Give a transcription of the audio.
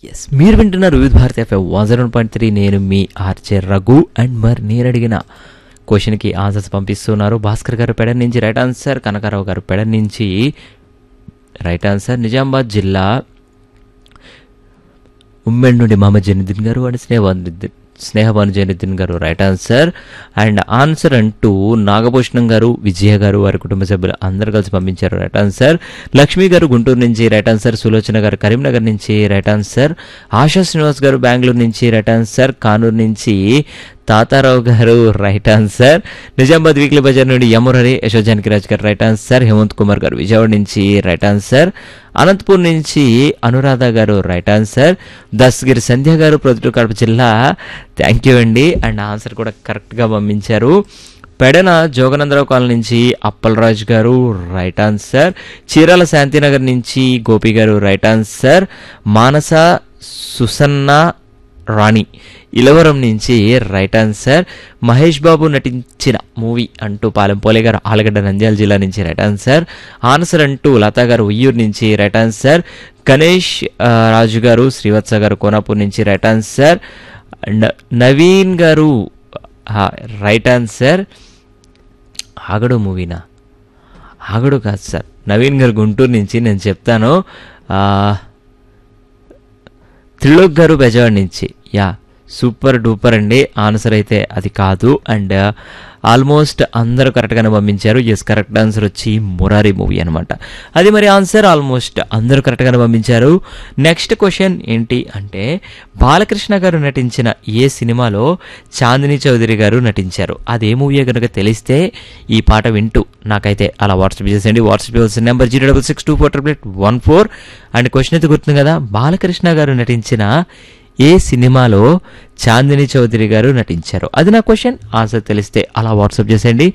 yes మీరు వింటున్నారు వివిధ Bharati FM one zero point three నేను మీ ఆర్జే రఘు అండ్ మరి నేను అడిగిన క్వశ్చన్కి ఆన్సర్స్ పంపిస్తున్నారు భాస్కర్ గారు పెడ నుంచి రైట్ ఆన్సర్ కనకారావు గారు పెడ నుంచి రైట్ ఆన్సర్ నిజామాబాద్ జిల్లా ఉమ్మెడ్ నుండి మహమ్మద్ జైనుద్దీన్ గారు అండ్ స్నేహ స్నేహబాను జైనుద్దీన్ గారు రైట్ ఆన్సర్ అండ్ ఆన్సర్ అంటూ నాగభూషణం గారు విజయ గారు వారి కుటుంబ సభ్యులు అందరు కలిసి పంపించారు రైట్ ఆన్సర్ లక్ష్మి గారు గుంటూరు నుంచి రైట్ ఆన్సర్ సులోచన గారు కరీంనగర్ నుంచి రైట్ ఆన్సర్ ఆశా శ్రీనివాస్ గారు బెంగళూరు నుంచి రైట్ ఆన్సర్ కానూరు నుంచి తాతారావు గారు right answer Nizamabad weekly Bazar నుండి యమురరి యశోజానికి రాజ్ గారు రైట్ ఆన్సర్ హేమంత్ కుమార్ గారు విజయవాడ నుంచి రైట్ ఆన్సర్ అనంతపూర్ నుంచి అనురాధ గారు రైట్ ఆన్సర్ దస్గిరి సంధ్య గారు ప్రొద్దుటూరు కడప జిల్లా థ్యాంక్ యూ అండి అండ్ ఆన్సర్ కూడా కరెక్ట్గా పంపించారు పెడన జోగనందరావు కాలనీ నుంచి అప్పలరాజు గారు రైట్ ఆన్సర్ చీరాల శాంతినగర్ నుంచి గోపి గారు రైట్ ఆన్సర్ మానస సుసన్న రాణి ఇలవరం నుంచి రైట్ ఆన్సర్ మహేష్ బాబు నటించిన మూవీ అంటూ పాలెం పోలే గారు ఆలగడ్డ నంద్యాల జిల్లా నుంచి రైట్ ఆన్సర్ ఆన్సర్ అంటూ లతా గారు ఉయ్యూరు నుంచి రైట్ ఆన్సర్ గణేష్ ఆ, రాజు గారు శ్రీవత్స గారు కోనాపూర్ నుంచి రైట్ ఆన్సర్ అండ్ నవీన్ గారు ఆ, రైట్ ఆన్సర్ ఆగడు మూవీనా ఆగడు కాదు సార్ నవీన్ గారు గుంటూరు నుంచి నేను చెప్తాను ఆ, త్రిలోక్ గారు బెజవాడ నుంచి యా సూపర్ డూపర్ అండి ఆన్సర్ అయితే అది కాదు అండ్ ఆల్మోస్ట్ అందరూ కరెక్ట్గానే పంపించారు ఎస్ కరెక్ట్ ఆన్సర్ వచ్చి మురారి మూవీ అనమాట అది మరి ఆన్సర్ ఆల్మోస్ట్ అందరూ కరెక్ట్గానే పంపించారు నెక్స్ట్ క్వశ్చన్ ఏంటి అంటే బాలకృష్ణ గారు నటించిన ఏ సినిమాలో చాందిని చౌదరి గారు నటించారు అదే మూవీ కనుక తెలిస్తే ఈ పాట వింటూ నాకైతే అలా వాట్సాప్ చేసేయండి వాట్సాప్ చేయాల్సిన number zero double six two four triple eight one four and question అయితే గుర్తుంది కదా బాలకృష్ణ గారు నటించిన ఏ సినిమాలో చాందిని చౌదరి గారు నటించారు అది నా క్వశ్చన్ ఆన్సర్ తెలిస్తే అలా వాట్సాప్ చేసేయండి